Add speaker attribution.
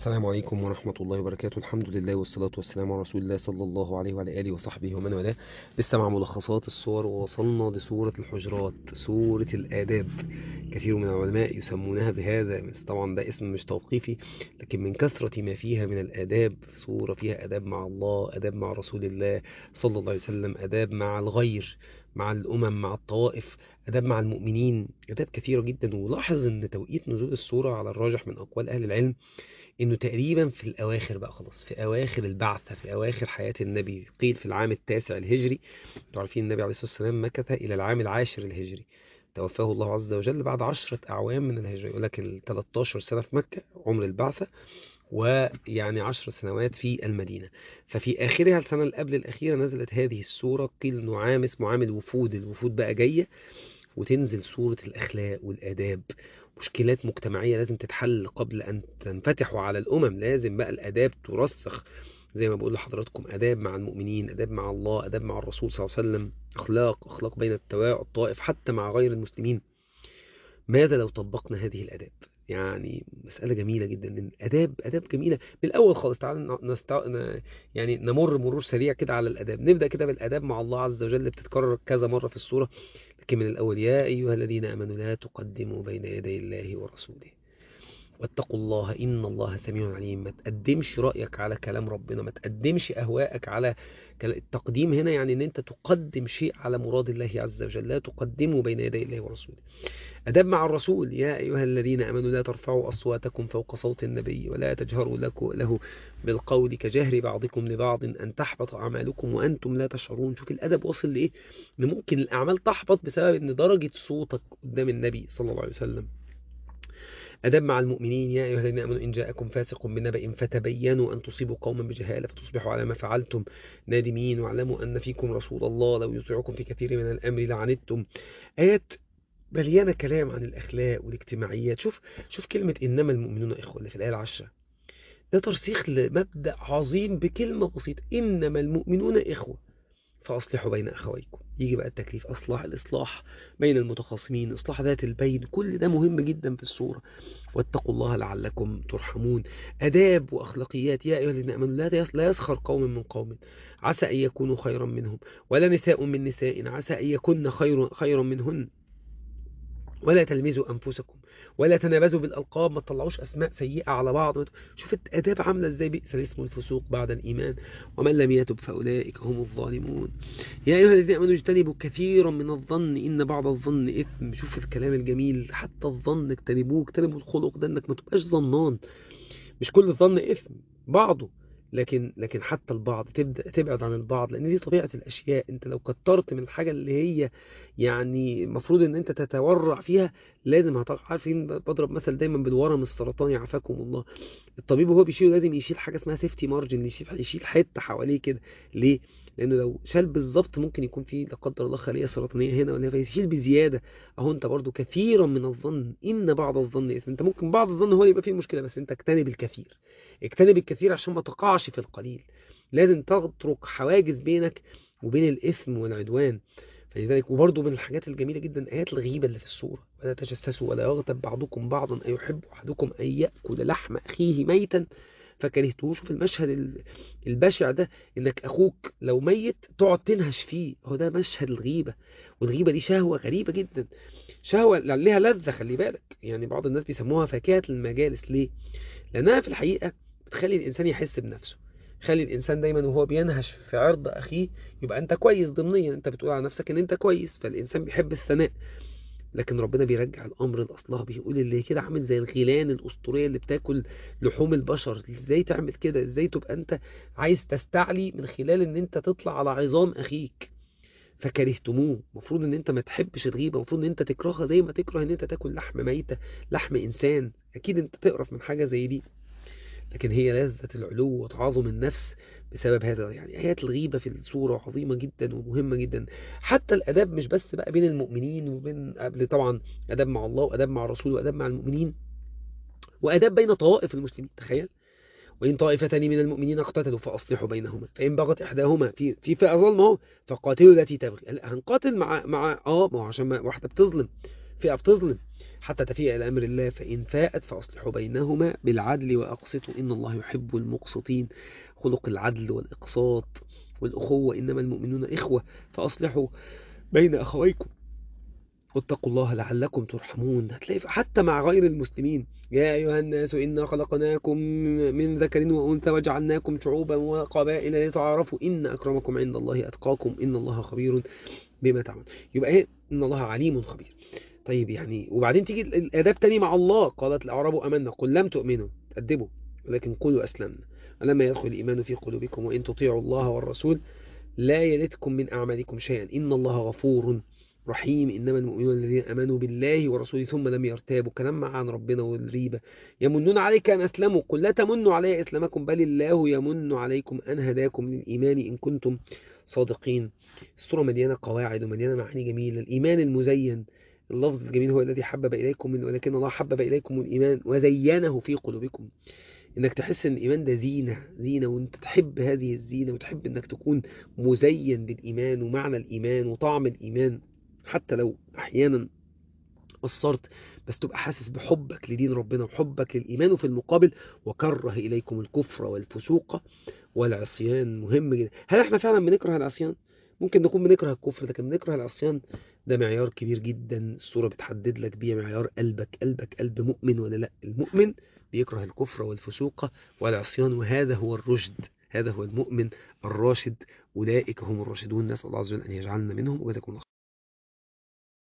Speaker 1: السلام عليكم ورحمة الله وبركاته الحمد لله والصلاة والسلام على رسول الله صلى الله عليه وعلى آله وصحبه ومن والاه لسه مع ملخصات الصور ووصلنا لسورة الحجرات سورة الآداب كثير من العلماء يسمونها بهذا بس طبعا ده اسم مش توقيفي لكن من كثرة ما فيها من الآداب سورة فيها آداب مع الله آداب مع رسول الله صلى الله عليه وسلم آداب مع الغير مع الأمم مع الطوائف أداب مع المؤمنين أداب كثيرة جدا ولاحظ أن توقيت نزول السورة على الراجح من أقوال أهل العلم انه تقريبا في الاواخر بقى خلاص في اواخر البعثة في اواخر حياة النبي قيل في العام التاسع الهجري انتوا عارفين النبي عليه الصلاة والسلام مكث الى العام العاشر الهجري توفاه الله عز وجل بعد عشرة اعوام من الهجرة يقول لك ال 13 سنة في مكة عمر البعثة ويعني عشر سنوات في المدينة ففي آخرها السنة اللي قبل الأخيرة نزلت هذه السورة قيل إنه عام اسمه عام الوفود الوفود بقى جاية وتنزل سورة الأخلاق والآداب مشكلات مجتمعية لازم تتحل قبل أن تنفتحوا على الأمم لازم بقى الآداب ترسخ زي ما بقول لحضراتكم آداب مع المؤمنين آداب مع الله آداب مع الرسول صلى الله عليه وسلم أخلاق أخلاق بين الطوائف حتى مع غير المسلمين ماذا لو طبقنا هذه الآداب يعني مسألة جميلة جدا إن آداب آداب جميلة من الأول خالص تعال نستع... يعني نمر مرور سريع كده على الآداب نبدأ كده بالآداب مع الله عز وجل اللي بتتكرر كذا مرة في السورة لكن من الأول يا أيها الذين آمنوا لا تقدموا بين يدي الله ورسوله واتقوا الله إن الله سميع عليم ما تقدمش رأيك على كلام ربنا ما تقدمش أهواءك على التقديم هنا يعني أن أنت تقدم شيء على مراد الله عز وجل لا تقدموا بين يدي الله ورسوله أدب مع الرسول يا أيها الذين آمنوا لا ترفعوا أصواتكم فوق صوت النبي ولا تجهروا له بالقول كجهر بعضكم لبعض أن تحبط أعمالكم وأنتم لا تشعرون شوف الأدب وصل لإيه إن ممكن الأعمال تحبط بسبب أن درجة صوتك قدام النبي صلى الله عليه وسلم أدب مع المؤمنين يا أيها الذين آمنوا إن جاءكم فاسق بنبأ فتبينوا أن تصيبوا قوما بجهالة فتصبحوا على ما فعلتم نادمين واعلموا أن فيكم رسول الله لو يطيعكم في كثير من الأمر لعنتم آيات مليانة كلام عن الأخلاق والاجتماعيات شوف شوف كلمة إنما المؤمنون إخوة اللي في الآية العشرة ده ترسيخ لمبدأ عظيم بكلمة بسيطة إنما المؤمنون إخوة فأصلحوا بين أخويكم يجي بقى التكليف أصلاح الإصلاح بين المتخاصمين إصلاح ذات البين كل ده مهم جدا في الصورة واتقوا الله لعلكم ترحمون أداب وأخلاقيات يا أيها الذين آمنوا لا يسخر قوم من قوم عسى أن يكونوا خيرا منهم ولا نساء من نساء عسى أن يكون خير خيرا منهن ولا تلمزوا أنفسكم ولا تنابزوا بالألقاب ما تطلعوش أسماء سيئة على بعض شوف الأداب عاملة إزاي بئس الاسم الفسوق بعد الإيمان ومن لم يتب فأولئك هم الظالمون يا أيها الذين آمنوا اجتنبوا كثيرا من الظن إن بعض الظن إثم شوف الكلام الجميل حتى الظن اجتنبوه اجتنبوا الخلق ده إنك ما تبقاش ظنان مش كل الظن إثم بعضه لكن لكن حتى البعض تبدا تبعد عن البعض لان دي طبيعه الاشياء انت لو كترت من الحاجه اللي هي يعني المفروض ان انت تتورع فيها لازم هتقع عارفين بضرب مثل دايما بالورم السرطاني عافاكم الله الطبيب وهو بيشيل لازم يشيل حاجه اسمها سيفتي مارجن يشيل يشيل حته حواليه كده ليه لانه لو شال بالظبط ممكن يكون في لا قدر الله خليه سرطانيه هنا ولا فيشيل بزياده اهو انت برضو كثيرا من الظن ان بعض الظن إثم انت ممكن بعض الظن هو اللي يبقى فيه مشكله بس انت اجتنب الكثير اجتنب الكثير عشان ما تقعش في القليل لازم تترك حواجز بينك وبين الاثم والعدوان فلذلك وبرضه من الحاجات الجميله جدا ايات الغيبه اللي في السوره ولا تجسسوا ولا يغتب بعضكم بعضا ايحب احدكم ان ياكل لحم اخيه ميتا فكرهتوه شوف المشهد البشع ده انك اخوك لو ميت تقعد تنهش فيه هو ده مشهد الغيبه والغيبه دي شهوه غريبه جدا شهوه لها لذه خلي بالك يعني بعض الناس بيسموها فاكهه المجالس ليه لانها في الحقيقه بتخلي الانسان يحس بنفسه خلي الانسان دايما وهو بينهش في عرض اخيه يبقى انت كويس ضمنيا انت بتقول على نفسك ان انت كويس فالانسان بيحب الثناء لكن ربنا بيرجع الامر لاصلها بيقول اللي كده عامل زي الغيلان الاسطوريه اللي بتاكل لحوم البشر ازاي تعمل كده ازاي تبقى انت عايز تستعلي من خلال ان انت تطلع على عظام اخيك فكرهتموه المفروض ان انت ما تحبش الغيبه المفروض ان انت تكرهها زي ما تكره ان انت تاكل لحم ميته لحم انسان اكيد انت تقرف من حاجه زي دي لكن هي لذة العلو وتعاظم النفس بسبب هذا يعني آيات الغيبة في السورة عظيمة جدا ومهمة جدا حتى الأداب مش بس بقى بين المؤمنين وبين قبل طبعا أداب مع الله وأداب مع الرسول وأداب مع المؤمنين وأداب بين طوائف المسلمين تخيل وإن طائفتان من المؤمنين اقتتلوا فأصلحوا بينهما فإن بغت إحداهما في في فئة ظلمة اهو فقاتلوا التي تبغي هنقاتل مع مع اه ما هو عشان ما واحدة بتظلم فئة بتظلم حتى تفيء إلى أمر الله فإن فاءت فأصلحوا بينهما بالعدل وأقسطوا إن الله يحب المقسطين خلق العدل والإقساط والأخوة إنما المؤمنون إخوة فأصلحوا بين أخويكم واتقوا الله لعلكم ترحمون هتلاقي حتى مع غير المسلمين يا أيها الناس إنا خلقناكم من ذكر وأنثى وجعلناكم شعوبا وقبائل لتعارفوا إن أكرمكم عند الله أتقاكم إن الله خبير بما تعمل يبقى إيه إن الله عليم خبير طيب يعني وبعدين تيجي الآداب تاني مع الله قالت الأعراب أمنا قل لم تؤمنوا تأدبوا ولكن قولوا أسلمنا ولما يدخل الإيمان في قلوبكم وإن تطيعوا الله والرسول لا يلدكم من أعمالكم شيئا إن الله غفور رحيم إنما المؤمنون الذين أمنوا بالله ورسوله ثم لم يرتابوا كلام عن ربنا والريبة يمنون عليك أن أسلموا قل لا تمنوا علي إسلامكم بل الله يمن عليكم أن هداكم للإيمان إن كنتم صادقين السورة مليانة قواعد ومليانة معاني جميلة الإيمان المزين اللفظ الجميل هو الذي حبب إليكم من ولكن الله حبب إليكم الإيمان وزينه في قلوبكم انك تحس ان الايمان ده زينة زينة وانت تحب هذه الزينة وتحب انك تكون مزين بالايمان ومعنى الايمان وطعم الايمان حتى لو احيانا قصرت بس تبقى حاسس بحبك لدين ربنا وحبك للإيمان وفي المقابل وكره إليكم الكفر والفسوق والعصيان مهم جدا هل احنا فعلا بنكره العصيان؟ ممكن نكون بنكره الكفر لكن بنكره العصيان ده معيار كبير جدا الصورة بتحدد لك بيه معيار قلبك قلبك قلب مؤمن ولا لا المؤمن بيكره الكفر والفسوق والعصيان وهذا هو الرشد هذا هو المؤمن الراشد أولئك هم الراشدون نسأل الله عز وجل أن يجعلنا منهم وجزاكم الله